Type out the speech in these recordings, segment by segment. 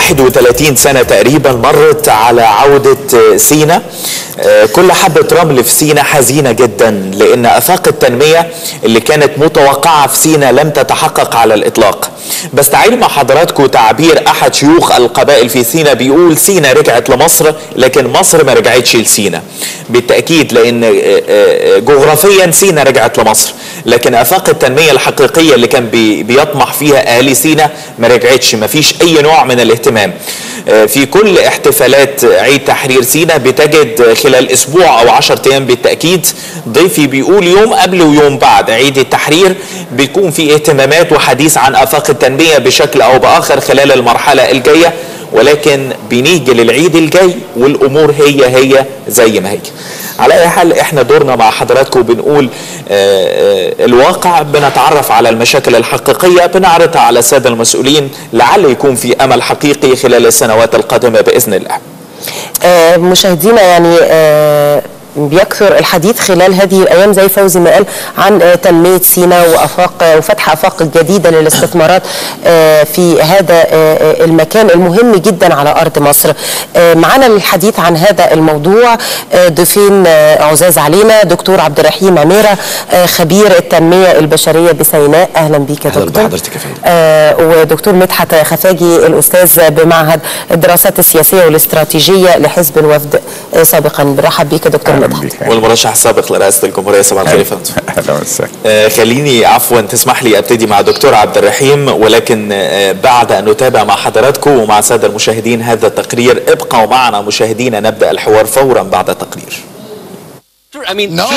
31 سنة تقريبا مرت على عودة سينا كل حبة رمل في سينا حزينة جدا لأن أفاق التنمية اللي كانت متوقعة في سينا لم تتحقق على الإطلاق بس تعالوا مع حضراتكم تعبير أحد شيوخ القبائل في سينا بيقول سينا رجعت لمصر لكن مصر ما رجعتش لسينا بالتأكيد لأن جغرافيا سينا رجعت لمصر لكن أفاق التنمية الحقيقية اللي كان بيطمح فيها أهالي سينا ما رجعتش ما فيش أي نوع من الاهتمام في كل احتفالات عيد تحرير سينا بتجد خلال اسبوع او 10 ايام بالتاكيد ضيفي بيقول يوم قبل ويوم بعد عيد التحرير بيكون في اهتمامات وحديث عن افاق التنميه بشكل او باخر خلال المرحله الجايه ولكن بنيجي للعيد الجاي والامور هي هي زي ما هي على اي حال احنا دورنا مع حضراتكم بنقول الواقع بنتعرف على المشاكل الحقيقيه بنعرضها على الساده المسؤولين لعل يكون في امل حقيقي خلال السنوات القادمه باذن الله. مشاهدينا يعني بيكثر الحديث خلال هذه الايام زي فوزي ما قال عن تنميه سينا وافاق وفتح افاق جديده للاستثمارات في هذا المكان المهم جدا على ارض مصر. معنا للحديث عن هذا الموضوع ضيفين عزاز علينا دكتور عبد الرحيم عميره خبير التنميه البشريه بسيناء اهلا بيك يا دكتور. اهلا بحضرتك يا فندم. ودكتور مدحت خفاجي الاستاذ بمعهد الدراسات السياسيه والاستراتيجيه لحزب الوفد سابقا برحب بيك يا دكتور مدحت. والمرشح السابق لرئاسه الجمهوريه صباح الخير يا فندم. اهلا وسهلا. آه خليني عفوا تسمح لي ابتدي مع دكتور عبد الرحيم ولكن آه بعد ان نتابع مع حضراتكم ومع الساده المشاهدين هذا التقرير ابقوا معنا مشاهدينا نبدا الحوار فورا بعد التقرير. I mean, No.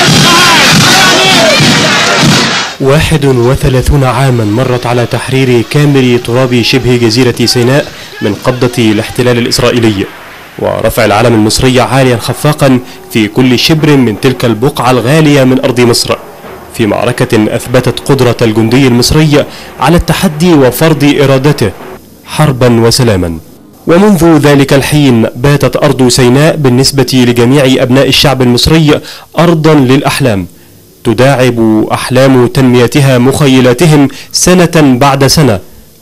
واحد وثلاثون عاما مرت على تحرير كامل تراب شبه جزيرة سيناء من قبضة الاحتلال الإسرائيلي ورفع العلم المصري عاليا خفاقا في كل شبر من تلك البقعة الغالية من أرض مصر في معركة أثبتت قدرة الجندي المصري على التحدي وفرض إرادته حربا وسلاما ومنذ ذلك الحين باتت أرض سيناء بالنسبة لجميع أبناء الشعب المصري أرضا للأحلام تداعب أحلام تنميتها مخيلاتهم سنة بعد سنة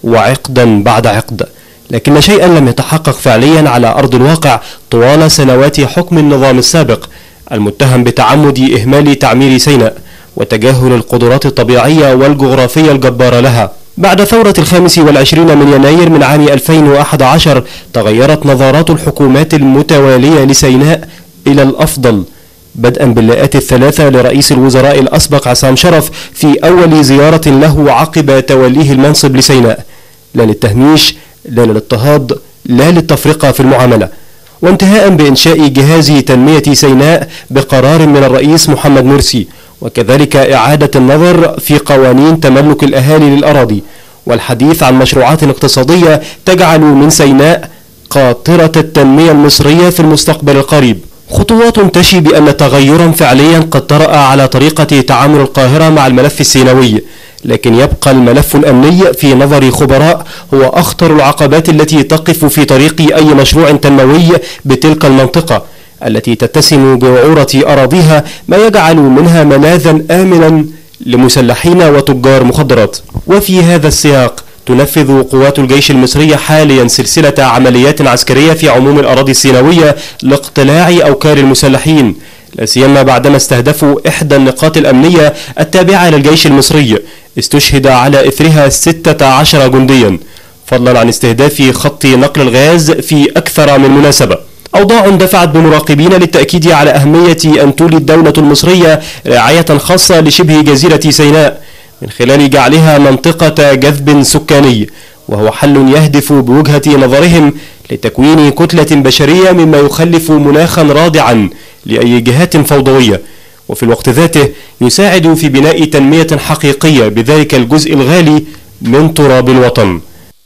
وعقدا بعد عقد لكن شيئا لم يتحقق فعليا على أرض الواقع طوال سنوات حكم النظام السابق المتهم بتعمد إهمال تعمير سيناء وتجاهل القدرات الطبيعية والجغرافية الجبارة لها بعد ثورة الخامس والعشرين من يناير من عام 2011 تغيرت نظرات الحكومات المتوالية لسيناء إلى الأفضل بدءا باللاءات الثلاثة لرئيس الوزراء الأسبق عصام شرف في أول زيارة له عقب توليه المنصب لسيناء لا للتهميش لا للاضطهاد لا للتفرقة في المعاملة وانتهاء بإنشاء جهاز تنمية سيناء بقرار من الرئيس محمد مرسي وكذلك إعادة النظر في قوانين تملك الأهالي للأراضي والحديث عن مشروعات اقتصادية تجعل من سيناء قاطرة التنمية المصرية في المستقبل القريب خطوات تشي بأن تغيرا فعليا قد طرأ على طريقة تعامل القاهرة مع الملف السينوي لكن يبقى الملف الأمني في نظر خبراء هو أخطر العقبات التي تقف في طريق أي مشروع تنموي بتلك المنطقة التي تتسم بوعورة أراضيها ما يجعل منها ملاذا آمنا لمسلحين وتجار مخدرات وفي هذا السياق تنفذ قوات الجيش المصري حاليا سلسلة عمليات عسكرية في عموم الأراضي السيناوية لاقتلاع أوكار المسلحين لا سيما بعدما استهدفوا إحدى النقاط الأمنية التابعة للجيش المصري استشهد على إثرها 16 جنديا فضلا عن استهداف خط نقل الغاز في أكثر من مناسبة أوضاع دفعت بمراقبين للتأكيد على أهمية أن تولي الدولة المصرية رعاية خاصة لشبه جزيرة سيناء من خلال جعلها منطقة جذب سكاني وهو حل يهدف بوجهة نظرهم لتكوين كتلة بشرية مما يخلف مناخا رادعا لأي جهات فوضوية وفي الوقت ذاته يساعد في بناء تنمية حقيقية بذلك الجزء الغالي من تراب الوطن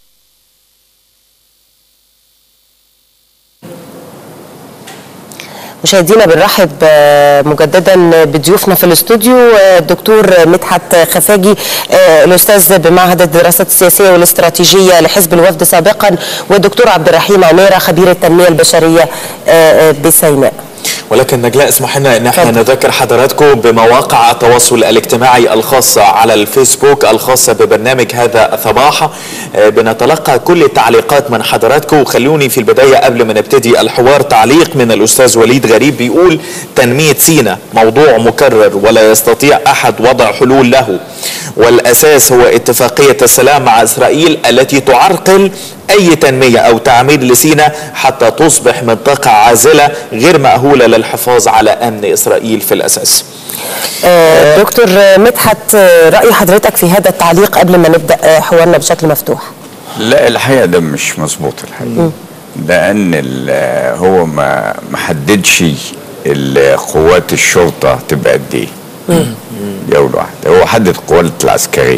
مشاهدينا بنرحب مجددا بضيوفنا في الاستوديو الدكتور مدحت خفاجي الاستاذ بمعهد الدراسات السياسيه والاستراتيجيه لحزب الوفد سابقا والدكتور عبد الرحيم عميره خبير التنميه البشريه بسيناء. ولكن نجلاء اسمح لنا ان احنا نذكر حضراتكم بمواقع التواصل الاجتماعي الخاصة على الفيسبوك الخاصة ببرنامج هذا الصباح آه، بنتلقى كل التعليقات من حضراتكم وخلوني في البداية قبل ما نبتدي الحوار تعليق من الأستاذ وليد غريب بيقول تنمية سينا موضوع مكرر ولا يستطيع أحد وضع حلول له والأساس هو اتفاقية السلام مع إسرائيل التي تعرقل أي تنمية أو تعمير لسينا حتى تصبح منطقة عازلة غير مأهولة للحفاظ على أمن إسرائيل في الأساس آه، دكتور مدحت آه، رأي حضرتك في هذا التعليق قبل ما نبدأ آه، حوارنا بشكل مفتوح لا الحقيقه ده مش مظبوط الحقيقه لان ال- هو ما ما حددش ال- قوات الشرطه تبقى قد ايه دي اول واحده هو حدد القوات العسكريه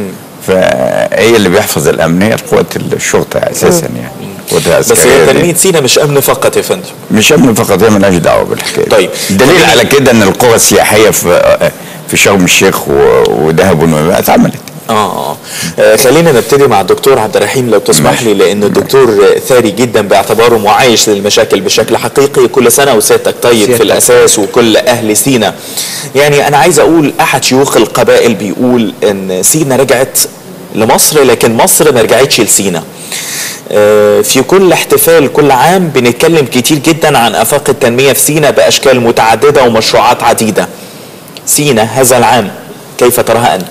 فهي اللي بيحفظ الامن هي قوات الشرطه اساسا يعني القوات بس العسكريه هي دي. تنمية سينا مش أمن فقط يا فندم مش امن فقط هي ملهاش دعوه بالحكايه دي. طيب. الدليل طب- على كده ان القرى السياحيه في في شرم الشيخ و- ودهب ونويبع اتعملت آه, آه. آه خلينا نبتدي مع الدكتور عبد الرحيم لو تسمح ماشي. لي لأن الدكتور آه، ثري جدا باعتباره معايش للمشاكل بشكل حقيقي كل سنة وسيادتك طيب في الأساس وكل أهل سينا يعني أنا عايز أقول أحد شيوخ القبائل بيقول إن سينا رجعت لمصر لكن مصر ما رجعتش لسينا آه، في كل احتفال كل عام بنتكلم كتير جدا عن آفاق التنمية في سينا بأشكال متعددة ومشروعات عديدة سينا هذا العام كيف تراها أنت؟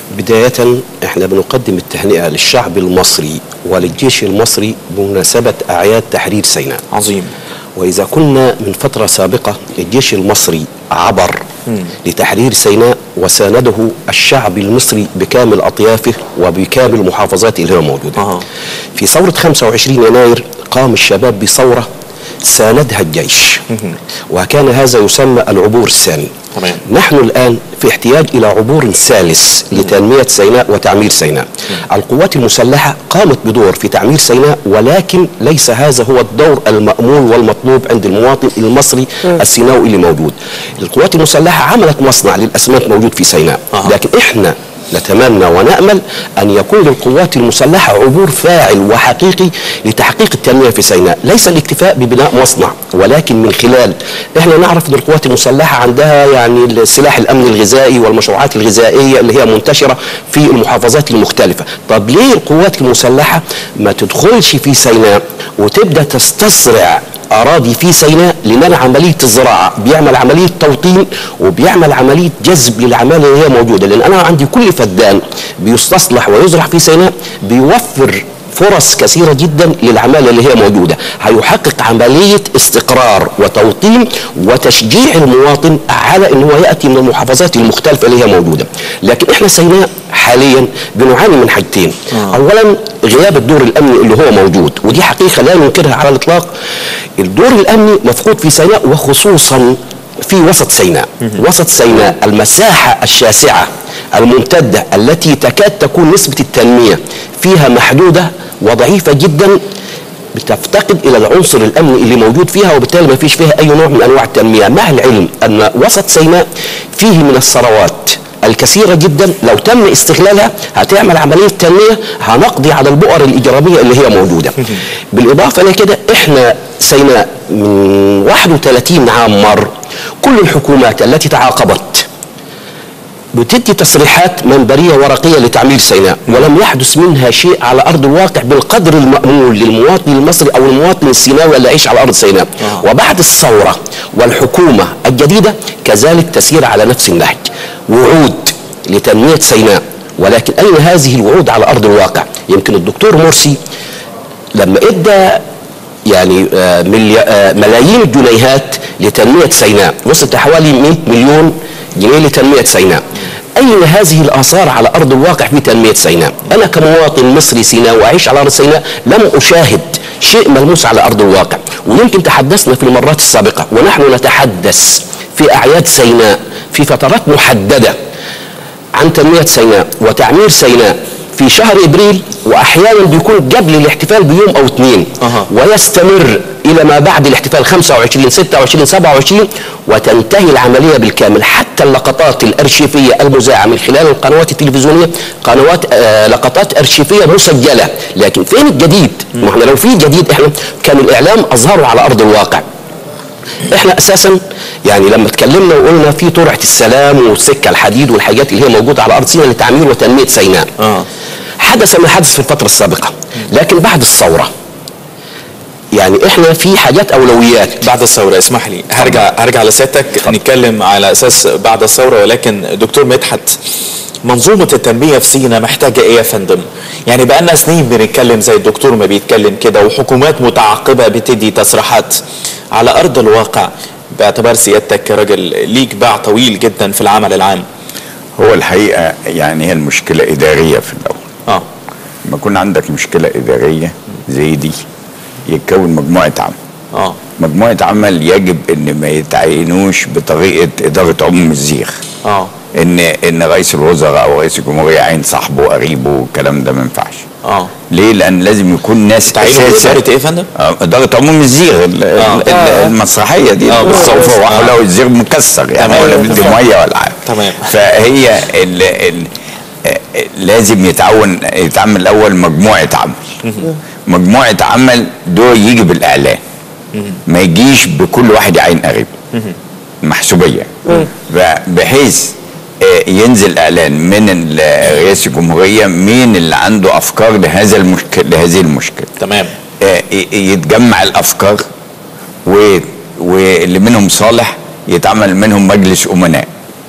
بداية احنا بنقدم التهنئة للشعب المصري وللجيش المصري بمناسبة أعياد تحرير سيناء عظيم وإذا كنا من فترة سابقة الجيش المصري عبر لتحرير سيناء وسانده الشعب المصري بكامل أطيافه وبكامل محافظاته اللي هي موجودة أها. في ثورة 25 يناير قام الشباب بثورة ساندها الجيش وكان هذا يسمى العبور الثاني تمام. نحن الآن في احتياج إلى عبور ثالث لتنمية سيناء وتعمير سيناء القوات المسلحة قامت بدور في تعمير سيناء ولكن ليس هذا هو الدور المأمول والمطلوب عند المواطن المصري السيناوي اللي موجود القوات المسلحة عملت مصنع للأسمنت موجود في سيناء أها. لكن إحنا نتمنى ونأمل أن يكون للقوات المسلحة عبور فاعل وحقيقي لتحقيق التنمية في سيناء ليس الاكتفاء ببناء مصنع ولكن من خلال احنا نعرف ان القوات المسلحة عندها يعني السلاح الامن الغذائي والمشروعات الغذائية اللي هي منتشرة في المحافظات المختلفة طب ليه القوات المسلحة ما تدخلش في سيناء وتبدأ تستصرع اراضي في سيناء لان عمليه الزراعه بيعمل عمليه توطين وبيعمل عمليه جذب للعماله اللي هي موجوده لان انا عندي كل فدان بيستصلح ويزرع في سيناء بيوفر فرص كثيره جدا للعماله اللي هي موجوده هيحقق عمليه استقرار وتوطين وتشجيع المواطن على ان هو ياتي من المحافظات المختلفه اللي هي موجوده لكن احنا سيناء حاليا بنعاني من حاجتين آه. اولا غياب الدور الامني اللي هو موجود ودي حقيقه لا ننكرها على الاطلاق الدور الامني مفقود في سيناء وخصوصا في وسط سيناء وسط سيناء المساحه الشاسعه الممتده التي تكاد تكون نسبه التنميه فيها محدوده وضعيفه جدا بتفتقد الى العنصر الامني اللي موجود فيها وبالتالي ما فيش فيها اي نوع من انواع التنميه مع العلم ان وسط سيناء فيه من الثروات الكثيره جدا لو تم استغلالها هتعمل عمليه تنميه هنقضي على البؤر الاجراميه اللي هي موجوده بالاضافه لكده احنا سيناء من 31 عام مر كل الحكومات التي تعاقبت بتدي تصريحات منبريه ورقيه لتعمير سيناء ولم يحدث منها شيء على ارض الواقع بالقدر المامول للمواطن المصري او المواطن السيناوي اللي يعيش على ارض سيناء آه. وبعد الثوره والحكومه الجديده كذلك تسير على نفس النهج وعود لتنميه سيناء ولكن اين هذه الوعود على ارض الواقع يمكن الدكتور مرسي لما ادى يعني آه، ملي- آه، ملايين الجنيهات لتنمية سيناء وصلت حوالي 100 مليون جنيه لتنمية سيناء أين هذه الآثار على أرض الواقع في تنمية سيناء أنا كمواطن مصري سيناء وأعيش على أرض سيناء لم أشاهد شيء ملموس على أرض الواقع ويمكن تحدثنا في المرات السابقة ونحن نتحدث في أعياد سيناء في فترات محددة عن تنمية سيناء وتعمير سيناء في شهر ابريل واحيانا بيكون قبل الاحتفال بيوم او اثنين أها. ويستمر الى ما بعد الاحتفال 25 26 27 وتنتهي العمليه بالكامل حتى اللقطات الارشيفيه المذاعه من خلال القنوات التلفزيونيه قنوات آه لقطات ارشيفيه مسجله لكن فين الجديد؟ ما احنا لو في جديد احنا كان الاعلام اظهره على ارض الواقع احنا اساسا يعني لما اتكلمنا وقلنا في ترعه السلام والسكه الحديد والحاجات اللي هي موجوده على ارض سيناء لتعمير وتنميه سيناء آه. حدث ما حدث في الفتره السابقه لكن بعد الثوره يعني احنا في حاجات اولويات بعد الثورة اسمح لي هرجع هرجع لسيادتك نتكلم على اساس بعد الثورة ولكن دكتور مدحت منظومة التنمية في سينا محتاجة ايه يا فندم؟ يعني بقالنا سنين بنتكلم زي الدكتور ما بيتكلم كده وحكومات متعاقبة بتدي تصريحات على ارض الواقع باعتبار سيادتك راجل ليك باع طويل جدا في العمل العام. هو الحقيقه يعني هي المشكله اداريه في الاول اه لما يكون عندك مشكله اداريه زي دي يتكون مجموعه عمل اه مجموعه عمل يجب ان ما يتعينوش بطريقه اداره عموم الزيغ اه ان ان رئيس الوزراء او رئيس الجمهوريه يعين صاحبه وقريبه والكلام ده ما ينفعش اه ليه؟ لان لازم يكون ناس تعينوا بإدارة ايه يا فندم؟ آه، اداره عموم الزيغ ال- ال- ال- المسرحيه دي آه، بالظبط. الصوفه آه. وحوله والزيغ مكسر يعني تمام. ولا بدي ميه ولا حاجه تمام. فهي ال ال آه، لازم يتعاون يتعمل الاول مجموعه عمل مجموعه عمل دول يجي بالاعلان ما يجيش بكل واحد يعين قريب محسوبيه بحيث آه، ينزل اعلان من ال- رئاسه الجمهوريه مين اللي عنده افكار لهذا المشكله لهذه المشكله تمام آه، ي- يتجمع الافكار و... واللي منهم صالح يتعمل منهم مجلس امناء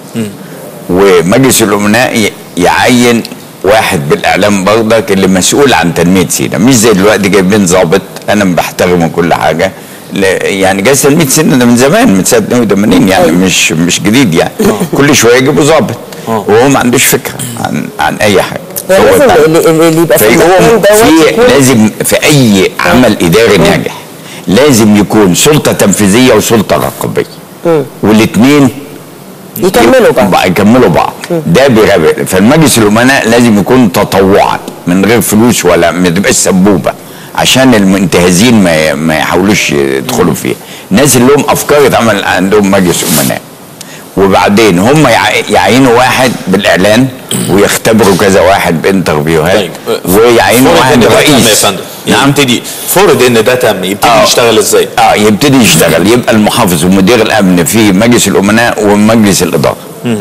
ومجلس الامناء ي- يعين واحد بالاعلام برضك اللي مسؤول عن تنميه سينا مش زي دلوقتي جايبين ضابط انا بحترمه كل حاجه ل- يعني جهاز تنميه سينا ده من زمان من سنه 82 يعني مش مش جديد يعني كل شويه يجيبوا ضابط وهو ما عندوش فكره عن عن اي حاجه يعني هو لازم تعب. اللي, اللي يبقى في فيقوم المكان دوت في يكون لازم في اي عمل اداري ناجح لازم يكون سلطه تنفيذيه وسلطه رقابيه والاثنين يكملوا بعض يكملوا بعض ده بيرابط فالمجلس الامناء لازم يكون تطوعا من غير فلوس ولا ما تبقاش سبوبه عشان المنتهزين ما ما يحاولوش يدخلوا فيها الناس اللي لهم افكار يتعمل عندهم مجلس امناء وبعدين هم يع- يعينوا واحد بالاعلان ويختبروا كذا واحد بانترفيوهات طيب ويعينوا فرض واحد ان ده تم يا رئيس فندم نعم يبتدي فرض ان ده تم يبتدي آه. يشتغل ازاي؟ اه يبتدي يشتغل يبقى المحافظ ومدير الامن في مجلس الامناء ومجلس الاداره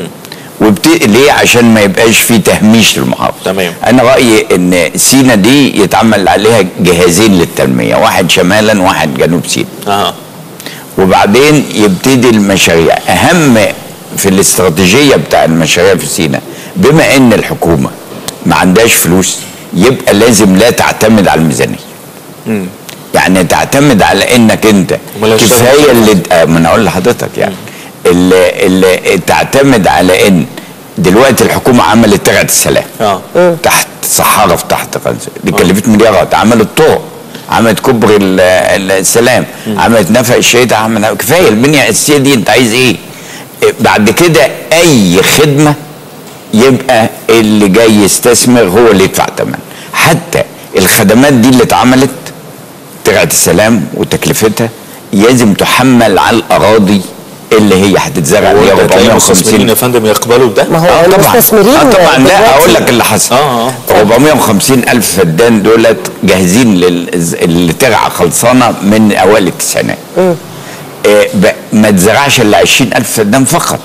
وبت... ليه عشان ما يبقاش في تهميش للمحافظ تمام. انا رايي ان سينا دي يتعمل عليها جهازين للتنميه واحد شمالا واحد جنوب سينا اه وبعدين يبتدي المشاريع اهم في الاستراتيجيه بتاع المشاريع في سينا بما ان الحكومه ما عندهاش فلوس يبقى لازم لا تعتمد على الميزانيه يعني تعتمد على انك انت أمال هيشتغل كفايه إزاي؟ اللي آه، ما انا اقول لحضرتك يعني اللي, اللي تعتمد على ان دلوقتي الحكومه عملت ترعه السلام اه تحت صحارى في تحت قنصة دي كلفت مليارات عملت طرق عملت كوبري ال- ال- السلام عملت نفق الشهيد عملت كفايه البنيه الاساسيه دي انت عايز ايه؟ إيه، بعد كده اي خدمه يبقى اللي جاي يستثمر هو اللي يدفع ثمن حتى الخدمات دي اللي اتعملت ترعه السلام وتكلفتها لازم تحمل على الاراضي اللي هي هتتزرع اللي هي وانت تلاقي 450 المستثمرين يا فندم يقبلوا بده ما هو اه طبعا المستثمرين اه طبعا لا دلوقتي- اقول لك اللي حصل اه 450 الف فدان دولت جاهزين لل- للترعه خلصانه من اوائل التسعينات آه ب- ما تزرعش الا 20 الف فدان فقط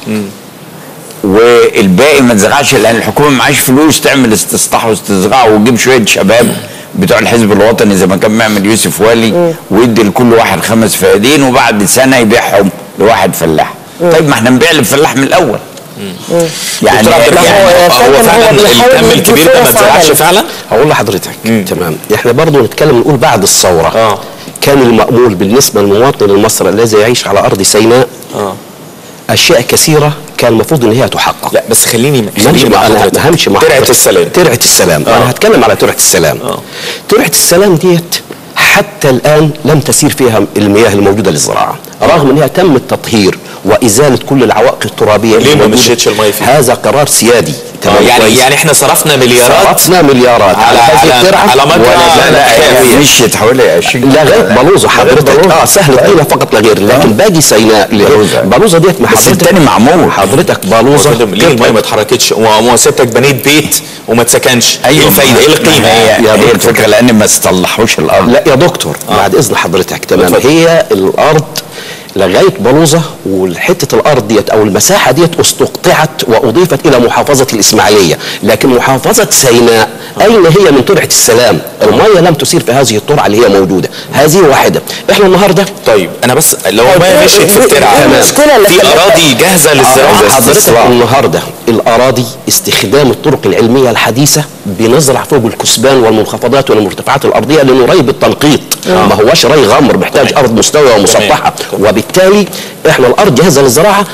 والباقي ما تزرعش لان الحكومه معاش فلوس تعمل استصلاح واستزراع وتجيب شويه شباب بتوع الحزب الوطني زي ما كان بيعمل يوسف والي ويدي لكل واحد خمس فدادين وبعد سنه يبيعهم لواحد فلاح طيب ما احنا نبيع للفلاح من الاول يعني دكتور عبد الرحمن هو هو, فعلاً هو فعلا بيحاول الكم يدي الكبير ده ما فرص اتزرعش عمل. فعلا؟ هقول لحضرتك تمام احنا برضو نتكلم نقول بعد الثوره آه. كان المأمول بالنسبه للمواطن المصري الذي يعيش على ارض سيناء اه اشياء كثيره كان المفروض ان هي تحقق لا بس خليني همشي خليني مع مع انا حضرتك. همشي مع ترعه حضرتك. السلام ترعه السلام آه. انا هتكلم على ترعه السلام آه. ترعه السلام ديت حتى الان لم تسير فيها المياه الموجوده للزراعه رغم انها تم التطهير وازاله كل العوائق الترابيه ليه ما الموجودة. مشيتش المية فيها؟ هذا قرار سيادي آه يعني كويس. يعني احنا صرفنا مليارات صرفنا مليارات على- على هذه على- الترعه على مجرى ولا لا لا كافية. هي مشيت حوالي 20 لغايه بلوزه حضرتك اه سهل الدنيا فقط لا غير لكن باقي سيناء اللي هي- بلوزة. بلوزه ديت مع بس حضرتك التاني معمول. حضرتك يا بلوزه فندم ليه الميه ما اتحركتش وما سبتك بنيت بيت وما اتسكنش ايه الفايده ايه القيمه هي, يعني يا هي دكتور. الفكره لان ما استلحوش الارض لا يا دكتور بعد اذن حضرتك تمام اتفضل. هي الارض لغايه بلوزه والحته الارض ديت او المساحه ديت استقطعت واضيفت الى محافظه الاسماعيليه لكن محافظه سيناء اين هي من ترعه السلام الميه لم تسير في هذه الترعه اللي هي موجوده هذه واحده احنا النهارده طيب انا بس لو طيب، ما إيه- مشيت في إيه- الترعه إيه المشكلة اللي في خلتها- اراضي جاهزه للزراعه حضرتك النهارده الاراضي استخدام الطرق العلميه الحديثه بنزرع فوق الكثبان والمنخفضات والمرتفعات الارضيه لانه ري بالتنقيط ما هوش ري غمر محتاج تمام. ارض مستويه ومسطحه تمام. وبالتالي احنا الارض جاهزه للزراعه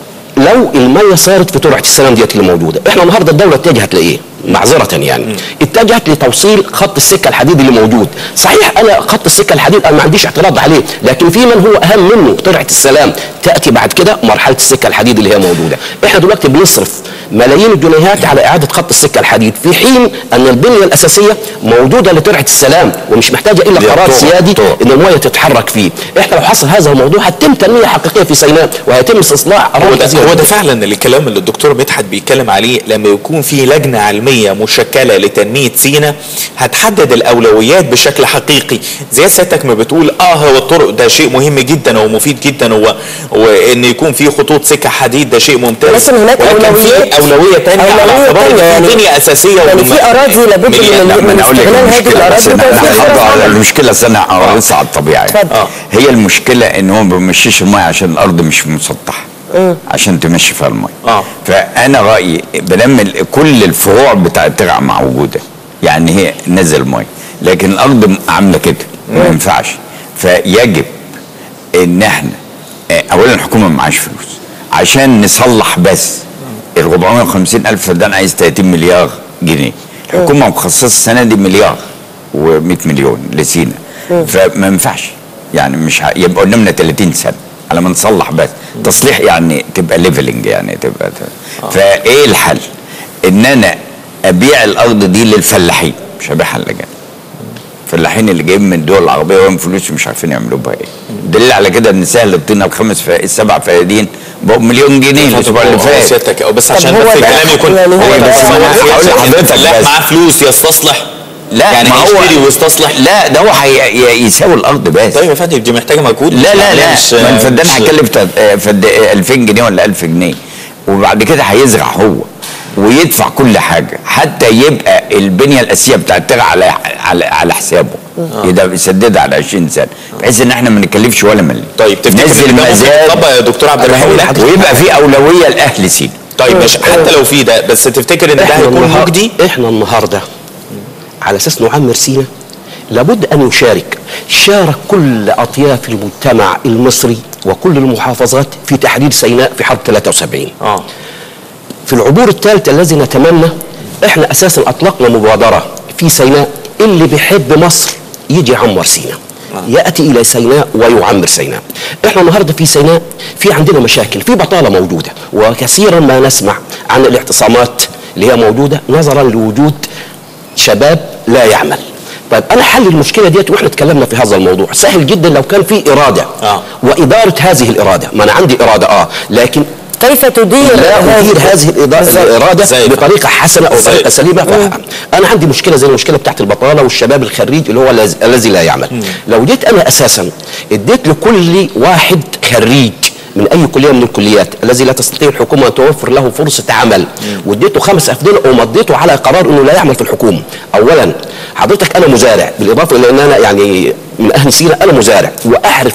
لو الميه صارت في ترعه السلام ديت اللي موجوده احنا النهارده الدوله اتجهت لايه معذره يعني اتجهت لتوصيل خط السكه الحديد اللي موجود صحيح انا خط السكه الحديد انا ما عنديش اعتراض عليه لكن في من هو اهم منه ترعه السلام تاتي بعد كده مرحله السكه الحديد اللي هي موجوده احنا دلوقتي بنصرف ملايين الجنيهات على اعاده خط السكه الحديد في حين ان البنيه الاساسيه موجوده لترعه السلام ومش محتاجه الا اللي هي قرار الطرق- سيادي الطرق. ان الميه تتحرك فيه احنا لو حصل هذا الموضوع هتتم تنميه حقيقيه في سيناء وهيتم استصلاح هو اراضي ده, كثيره هو ده جداً. فعلا الكلام اللي الدكتور مدحت بيتكلم عليه لما يكون في لجنه علميه مشكله لتنميه سينا هتحدد الاولويات بشكل حقيقي زي سيادتك ما بتقول اه هو الطرق ده شيء مهم جدا ومفيد جدا و... وان يكون في خطوط سكه حديد ده شيء ممتاز لكن هناك ولكن أولويات- في اولويه ثانيه على أولوية اعتبار تانية ان يعني- في بنيه اساسيه يعني في وم- اراضي لابد مليان- من لا، ما من انا اقول لك استغلال هذه المشكله الاراضي بس انا وتوفير أنا هاخد فرص على عمل. المشكله سنه ارص على الطبيعه يعني. اتفضل. آه. هي المشكله ان هو ما بيمشيش الميه عشان الارض مش مسطحه عشان تمشي فيها الميه آه. فانا رايي بدل ال- كل الفروع بتاع الترع موجوده يعني هي نزل ميه لكن الارض عامله كده ما ينفعش فيجب ان احنا آه، اولا الحكومه معاش فلوس عشان نصلح بس ال 450 الف فدان عايز 30 مليار جنيه الحكومه مخصصه السنه دي مليار و100 مليون لسينا فما ينفعش يعني مش ه... يبقى قدامنا 30 سنه على ما نصلح بس تصليح يعني تبقى ليفلنج يعني تبقى فايه الحل؟ ان انا ابيع الارض دي للفلاحين مش هبيعها للجان الفلاحين اللي جايين من الدول العربيه وهم فلوس مش عارفين يعملوا بها ايه دليل على كده ان سهل الطينه بخمس فا... السبع فيادين بقوا مليون جنيه الاسبوع اللي هو فات سيادتك أو بس طب عشان هو بس ده- الكلام يكون يعني هو هو ده- بس هو هو ده- في هقول لحضرتك الفلاح بس. معاه فلوس يستصلح لا يعني ما هو هيشتري ويستصلح لا ده هو هي... ي- يساوي الارض بس طيب يا فندم دي محتاجه مجهود لا لا لا مش- ما الفدان مش- هيكلف تد- آه، فد 2000 جنيه ولا 1000 جنيه وبعد كده هيزرع هو ويدفع كل حاجه حتى يبقى البنيه الاساسيه بتاعت الترع على على على حسابه يبقى يسددها على 20 سنه بحيث ان احنا ما نكلفش ولا مليم طيب تفتكر نزل إن ده ممكن مزاد يطبق يا دكتور عبد أنا هقول الحميد لحضرتك ويبقى في اولويه لاهل سينا طيب ماشي حتى لو في ده بس تفتكر ان ده احنا هيكون النهار- مجدي احنا النهارده على اساس نعمر سينا لابد ان يشارك شارك كل اطياف المجتمع المصري وكل المحافظات في تحرير سيناء في حرب 73 اه في العبور الثالث الذي نتمنى احنا اساسا اطلقنا مبادره في سيناء اللي بيحب مصر يجي يعمر سيناء ياتي الى سيناء ويعمر سيناء احنا النهارده في سيناء في عندنا مشاكل في بطاله موجوده وكثيرا ما نسمع عن الاعتصامات اللي هي موجوده نظرا لوجود شباب لا يعمل طيب انا حل المشكله ديت واحنا اتكلمنا في هذا الموضوع سهل جدا لو كان في اراده آه. واداره هذه الاراده ما انا عندي اراده اه لكن كيف تدير لا أدير هذه الإدارة بالظبط. الإرادة زي- بطريقة حسنة أو زي- طريقة سليمة ف- أنا عندي مشكلة زي المشكلة بتاعت البطالة والشباب الخريج اللي هو الذي- الذي لا يعمل لو جيت أنا أساسا اديت لكل واحد خريج من اي كليه من الكليات الذي لا تستطيع الحكومه ان توفر له فرصه عمل واديته خمس افدنه ومضيته على قرار انه لا يعمل في الحكومه اولا حضرتك انا مزارع بالاضافه الى ان انا يعني من اهل سينا انا مزارع واعرف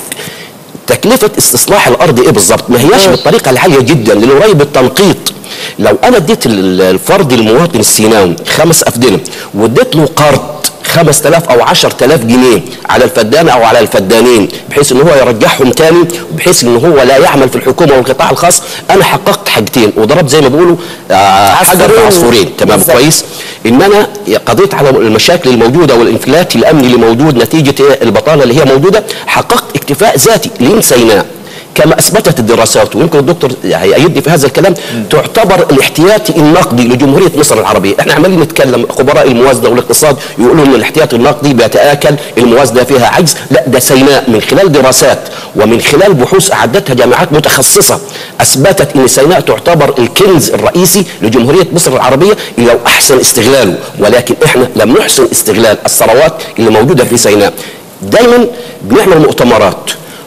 تكلفه استصلاح الارض ايه بالظبط ما هياش بالطريقه العاليه جدا لانه قريب التنقيط لو انا اديت ال- الفرد المواطن السيناوي خمس افدنه واديت له قرض 5000 او 10000 جنيه على الفدانه او على الفدانين بحيث ان هو يرجعهم تاني وبحيث ان هو لا يعمل في الحكومه والقطاع الخاص انا حققت حاجتين وضربت زي ما بيقولوا آه، حجر عصفورين. بعصفورين تمام بالظبط. كويس ان انا قضيت على المشاكل الموجوده والانفلات الامني اللي موجود نتيجه إيه؟ البطاله اللي هي موجوده حققت اكتفاء ذاتي لين سيناء كما اثبتت الدراسات ويمكن الدكتور هيأيدني في هذا الكلام تعتبر الاحتياطي النقدي لجمهوريه مصر العربيه، احنا عمالين نتكلم خبراء الموازنه والاقتصاد يقولوا ان الاحتياطي النقدي بيتاكل الموازنه فيها عجز، لا ده سيناء من خلال دراسات ومن خلال بحوث اعدتها جامعات متخصصه اثبتت ان سيناء تعتبر الكنز الرئيسي لجمهوريه مصر العربيه لو احسن استغلاله، ولكن احنا لم نحسن استغلال الثروات اللي موجوده في سيناء. دايما بنعمل مؤتمرات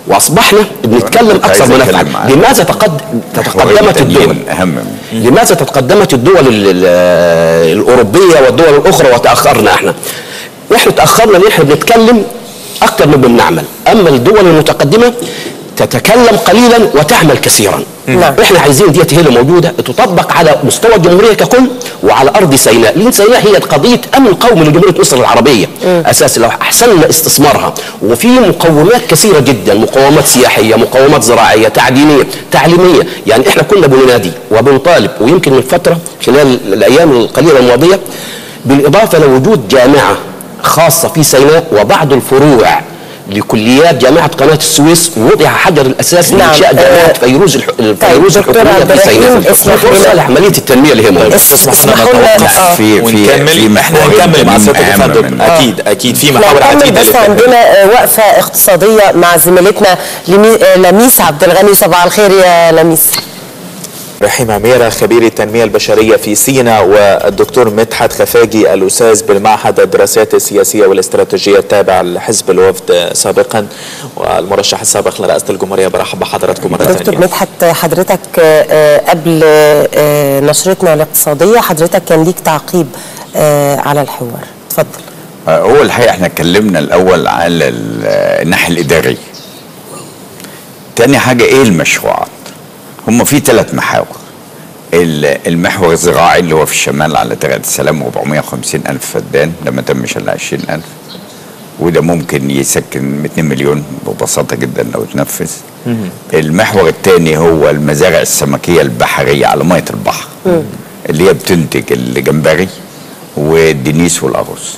واصبحنا بنتكلم كنت اكثر عايز من أتكلم نفع معاك. لماذا تقد... تقدمت الدول اهم من لماذا تقدمت الدول ال- ال- الاوروبيه والدول الاخرى وتاخرنا احنا احنا تاخرنا لان احنا بنتكلم اكثر من بنعمل اما الدول المتقدمه تتكلم قليلا وتعمل كثيرا نعم. احنا عايزين ديت هي اللي موجوده تطبق على مستوى الجمهوريه ككل وعلى ارض سيناء لان سيناء هي قضيه امن قومي لجمهوريه مصر العربيه اساس لو احسننا استثمارها وفي مقومات كثيره جدا مقومات سياحيه مقومات زراعيه تعدينيه تعليميه يعني احنا كنا بننادي وبنطالب ويمكن من فتره خلال الايام القليله الماضيه بالاضافه لوجود جامعه خاصه في سيناء وبعض الفروع لكليات جامعه قناه السويس وضع حجر الاساس نعم. لانشاء جامعه آه، فيروز الح... الفيروز دكتور الحكوميه عبد في سيناء الرحيم، اسمح فرصه لنا- لعمليه التنميه اللي هي موجوده اس- اسمح لنا اسمحوا لنا نتوقف آه. في في ونكمل في محورين ونكمل مع تانيين سيادة أهم الفندق من- اكيد اكيد في احنا محاور هنكمل عديده بس للتنمية. عندنا آه، وقفة اقتصادية مع زميلتنا لمي- آه، لميس عبد الغني صباح الخير يا لميس رحيم عميرة خبير التنمية البشرية في سينا والدكتور مدحت خفاجي الأستاذ بالمعهد الدراسات السياسية والاستراتيجية التابع لحزب الوفد سابقا والمرشح السابق لرئاسة الجمهورية برحب بحضراتكم مرة دكتور ثانية مدحت حضرتك آه، آه، قبل آه، نشرتنا الاقتصادية حضرتك كان ليك تعقيب آه، على الحوار اتفضل آه، هو الحقيقه احنا اتكلمنا الاول على ال- آه، الناحيه الاداريه تاني حاجه ايه المشروعات هم في ثلاث محاور ال- المحور الزراعي اللي هو في الشمال على ترعه السلام 450 الف فدان ده ما تمش الا 20 الف وده ممكن يسكن 2 مليون ببساطه جدا لو اتنفذ المحور الثاني هو المزارع السمكيه البحريه على ميه البحر اللي هي بتنتج الجمبري والدنيس والأرز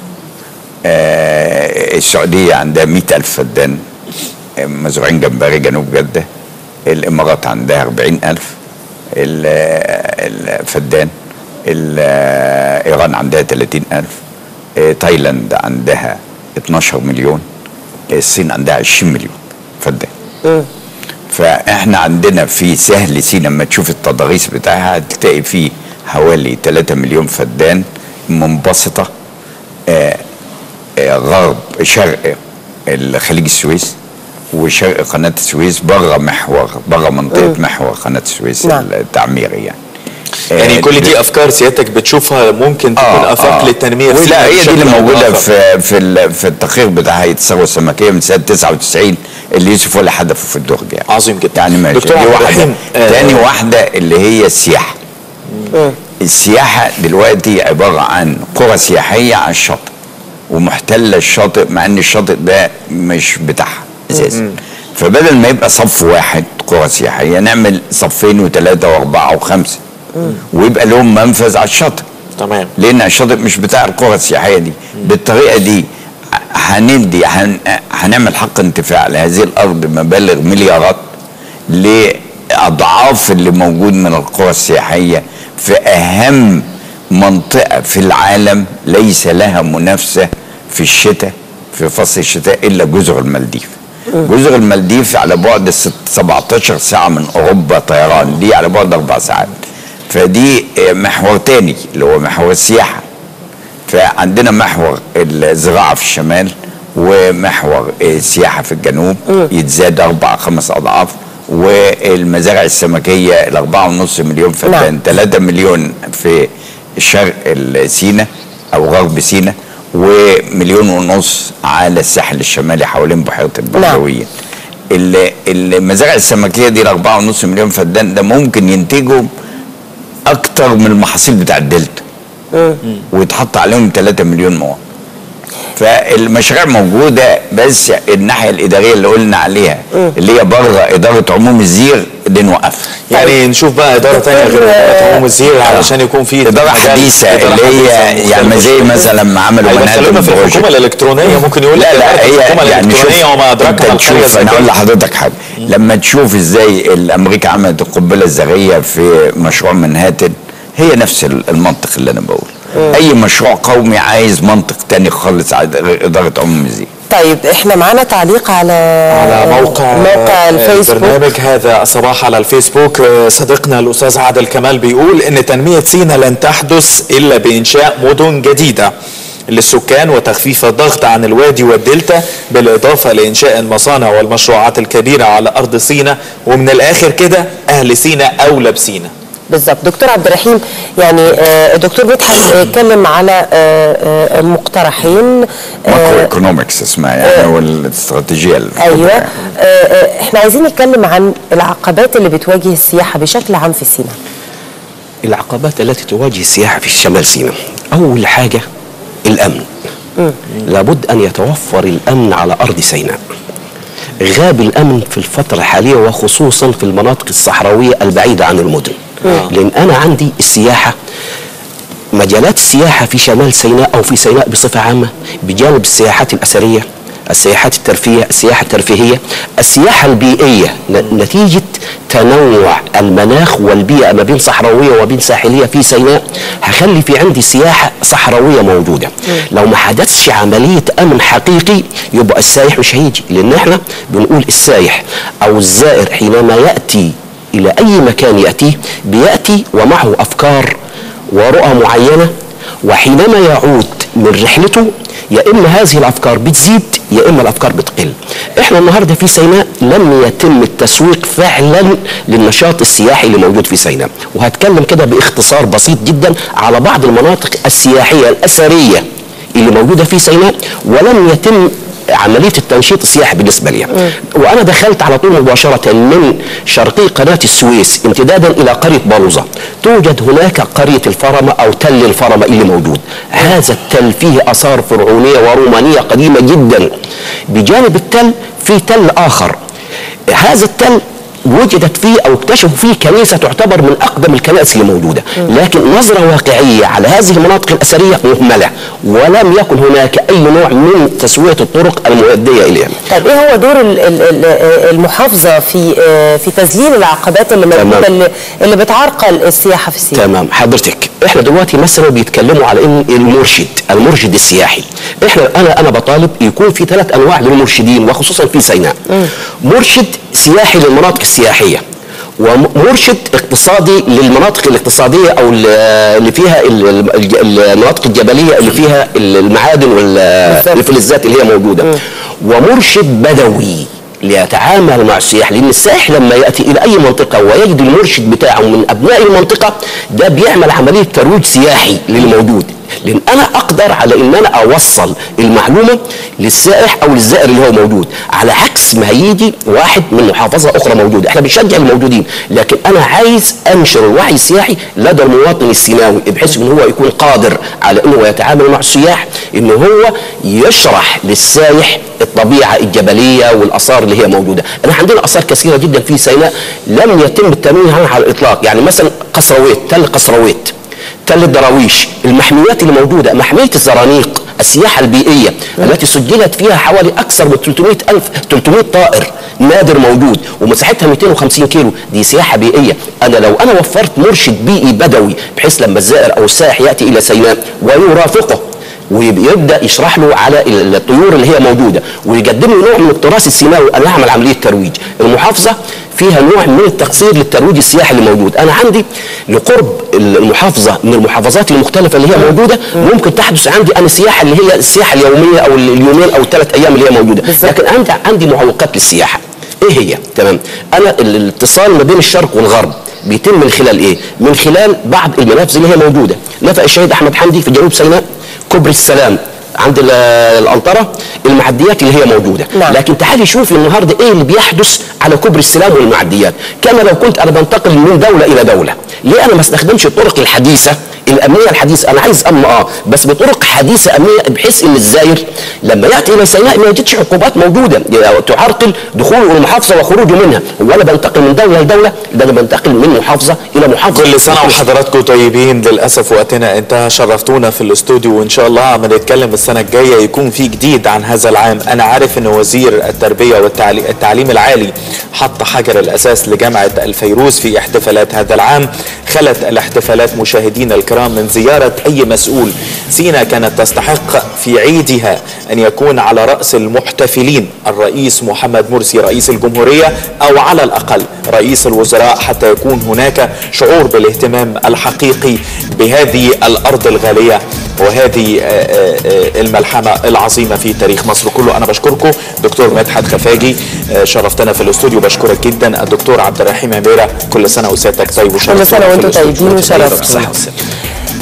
آه السعودية عندها مئة ألف فدان آه، مزروعين جمبري جنوب جدة الإمارات عندها أربعين ألف ال- آه، الفدان ال- آه، إيران عندها ثلاثين ألف آه، تايلاند عندها 12 مليون الصين عندها 20 مليون فدان فاحنا عندنا في سهل سينا لما تشوف التضاريس بتاعها هتلاقي فيه حوالي 3 مليون فدان منبسطه آه، آه، غرب شرق خليج السويس وشرق قناه السويس بره محور بره منطقه محور قناه السويس نعم. التعميري يعني يعني آه، كل دي افكار سيادتك بتشوفها ممكن تكون آه، افاق آه. للتنميه في ولا سيناء هي دي بشكل اللي أو موجوده بآخر. في في ال- في التقرير بتاع هيئه الثروه السمكيه من سنه 99 اللي يوسف ولا حدفه في الدرج يعني عظيم جدا. يعني ماشي دكتور دي عبد واحده الرحيم، آه، تاني واحده اللي هي السياحه السياحه دلوقتي عباره عن قرى سياحيه على الشاطئ ومحتله الشاطئ مع ان الشاطئ ده مش بتاعها اساسا فبدل ما يبقى صف واحد قرى سياحيه نعمل صفين وثلاثه واربعه وخمسه ويبقى لهم منفذ على الشاطئ تمام لان الشاطئ مش بتاع القرى السياحيه دي بالطريقه دي هندي هن هنعمل حق انتفاع لهذه الارض مبالغ مليارات لاضعاف اللي موجود من القرى السياحيه في اهم منطقه في العالم ليس لها منافسه في الشتاء في فصل الشتاء الا جزر المالديف جزر المالديف على بعد ست- 17 ساعه من اوروبا طيران دي على بعد اربع ساعات فدي آه، محور تاني اللي هو محور السياحه فعندنا محور الزراعه في الشمال ومحور السياحه في الجنوب يتزاد اربع خمس اضعاف والمزارع السمكيه الأربعة ونص مليون فدان نعم. 3 مليون في شرق سينا او غرب سينا ومليون ونص على الساحل الشمالي حوالين بحيره البندويه ال- المزارع السمكيه دي الأربعة ونص مليون فدان ده ممكن ينتجوا اكتر من المحاصيل بتاع الدلتا ويتحط عليهم 3 مليون مواطن فالمشاريع موجوده بس الناحيه الاداريه اللي قلنا عليها اللي هي بره اداره عموم الزير دي نوقفها يعني نشوف بقى اداره ثانيه غير اداره عموم الزير علشان يكون في اداره مجال- حديثه إدارة اللي هي حديثة يعني زي مختلفة. مثلا ما عملوا هيدخلونا منهاتن في الحكومه بروجكت الالكترونيه ممكن يقول لا لك لا إدارة الحكومه هي يعني شوف الالكترونيه وما ادراك انت ما القريه تشوف انا اقول الذكيه لحضرتك حاجه لما تشوف ازاي الامريكا عملت القنبله الذريه في مشروع منهاتن هي نفس المنطق اللي انا بقوله اي مشروع قومي عايز منطق تاني خالص على اداره عموم الزي طيب احنا معانا تعليق على على موقع موقع الفيسبوك البرنامج هذا صباح على الفيسبوك آه، صديقنا الاستاذ عادل كمال بيقول ان تنميه سينا لن تحدث الا بانشاء مدن جديده للسكان وتخفيف الضغط عن الوادي والدلتا بالإضافة لإنشاء المصانع والمشروعات الكبيرة على أرض سيناء ومن الآخر كده أهل سيناء أولى بسيناء بالظبط دكتور عبد الرحيم يعني آه، دكتور مدحت آه، اتكلم على آه، آه، مقترحين ماكرو آه، ايكونومكس اسمها يعني والاستراتيجيه ايوه آه، آه، احنا عايزين نتكلم عن العقبات اللي بتواجه السياحه بشكل عام في سيناء العقبات التي تواجه السياحة في شمال سيناء أول حاجة الأمن لابد أن يتوفر الأمن على أرض سيناء غاب الأمن في الفترة الحالية وخصوصا في المناطق الصحراوية البعيدة عن المدن لأن أنا عندي السياحة مجالات السياحة في شمال سيناء أو في سيناء بصفة عامة بجانب السياحات الأثرية السياحات الترفيه السياحة الترفيهية السياحة البيئية ن- نتيجة تنوع المناخ والبيئة ما بين صحراوية وبين ساحلية في سيناء هخلي في عندي سياحة صحراوية موجودة لو ما حدثش عملية أمن حقيقي يبقى السائح مش هيجي لأن احنا بنقول السائح أو الزائر حينما يأتي إلى أي مكان يأتيه بيأتي ومعه أفكار ورؤى معينة وحينما يعود من رحلته يا إما هذه الأفكار بتزيد يا إما الأفكار بتقل إحنا النهاردة في سيناء لم يتم التسويق فعلا للنشاط السياحي اللي موجود في سيناء وهتكلم كده باختصار بسيط جدا على بعض المناطق السياحية الأثرية اللي موجودة في سيناء ولم يتم عمليه التنشيط السياحي بالنسبه لي وانا دخلت على طول مباشره من شرقي قناه السويس امتدادا الى قريه بلوزه توجد هناك قريه الفرمه او تل الفرمه اللي موجود هذا التل فيه اثار فرعونيه ورومانيه قديمه جدا بجانب التل في تل اخر هذا التل وجدت فيه او اكتشفوا فيه كنيسه تعتبر من اقدم الكنائس اللي موجوده، لكن نظره واقعيه على هذه المناطق الاثريه مهمله ولم يكن هناك اي نوع من تسويه الطرق المؤديه اليها. طيب ايه هو دور ال- ال- ال- المحافظه في آه، في تذليل العقبات اللي موجوده تمام. اللي, اللي بتعرقل السياحه في سيناء تمام حضرتك احنا دلوقتي مثلا بيتكلموا على ان المرشد المرشد السياحي احنا انا انا بطالب يكون في ثلاث انواع للمرشدين وخصوصا في سيناء مرشد سياحي للمناطق السياحيه ومرشد اقتصادي للمناطق الاقتصاديه او ال- اللي فيها ال- ال- المناطق الجبليه اللي فيها المعادن والفلزات اللي هي موجوده ومرشد بدوي ليتعامل مع السياح لان السائح لما ياتي الى اي منطقه ويجد المرشد بتاعه من ابناء المنطقه ده بيعمل عمليه ترويج سياحي للموجود لان انا اقدر على ان انا اوصل المعلومه للسائح او للزائر اللي هو موجود على عكس ما هيجي واحد من محافظه اخرى موجوده احنا بنشجع الموجودين لكن انا عايز انشر الوعي السياحي لدى المواطن السيناوي بحيث ان هو يكون قادر على انه يتعامل مع السياح ان هو يشرح للسائح الطبيعه الجبليه والاثار اللي هي موجوده احنا عندنا اثار كثيره جدا في سيناء لم يتم التنويه عنها على الاطلاق يعني مثلا قصرويت تل قصرويت تل الدراويش المحميات اللي موجودة محمية الزرانيق السياحة البيئية التي سجلت فيها حوالي أكثر من 300 ألف 300 طائر نادر موجود ومساحتها 250 كيلو دي سياحة بيئية أنا لو أنا وفرت مرشد بيئي بدوي بحيث لما الزائر أو السائح يأتي إلى سيناء ويرافقه ويبدا يشرح له على الطيور اللي هي موجوده ويقدم له نوع من التراث السيناوي انا اعمل عمليه ترويج المحافظه فيها نوع من التقصير للترويج السياحي اللي موجود انا عندي لقرب المحافظه من المحافظات المختلفه اللي هي موجوده ممكن تحدث عندي انا السياحه اللي هي السياحه اليوميه او اليومين او الثلاث ايام اللي هي موجوده لكن عندي عندي معوقات للسياحه ايه هي تمام انا الاتصال ما بين الشرق والغرب بيتم من خلال ايه من خلال بعض المنافذ اللي هي موجوده نفق الشهيد احمد حمدي في جنوب سيناء كوبري السلام عند ال- الانطره المعديات اللي هي موجوده نعم. لكن تعالي شوفي النهارده ايه اللي بيحدث على كوبري السلام والمعديات كما لو كنت انا بنتقل من دوله الى دوله ليه انا ما استخدمش الطرق الحديثه الامنيه الحديثه انا عايز امن اه بس بطرق حديثه امنيه بحيث ان الزائر لما ياتي الى سيناء ما يجدش عقوبات موجوده يعني تعرقل دخوله الى المحافظه وخروجه منها ولا بنتقل من دوله لدوله ده انا بنتقل من محافظه الى محافظه كل سنة وحضراتكم طيبين للأسف وقتنا انتهى شرفتونا في الاستوديو وإن شاء الله عم نتكلم السنة الجاية يكون في جديد عن هذا العام أنا عارف أن وزير التربية والتعليم العالي حط حجر الأساس لجامعة الفيروز في احتفالات هذا العام خلت الاحتفالات مشاهدينا الكرام الكرام من زيارة أي مسؤول سينا كانت تستحق في عيدها أن يكون على رأس المحتفلين الرئيس محمد مرسي رئيس الجمهورية أو على الأقل رئيس الوزراء حتى يكون هناك شعور بالاهتمام الحقيقي بهذه الأرض الغالية وهذه آه، آه، آه، الملحمة العظيمة في تاريخ مصر كله أنا بشكركم دكتور مدحت خفاجي آه، شرفتنا في الاستوديو بشكرك جدا الدكتور عبد الرحيم هميرة كل سنة وسيادتك طيب وشرفتنا كل سنة في وانتم الاستوديو. طيبين وشرفتونا. بالصحة والسلامة.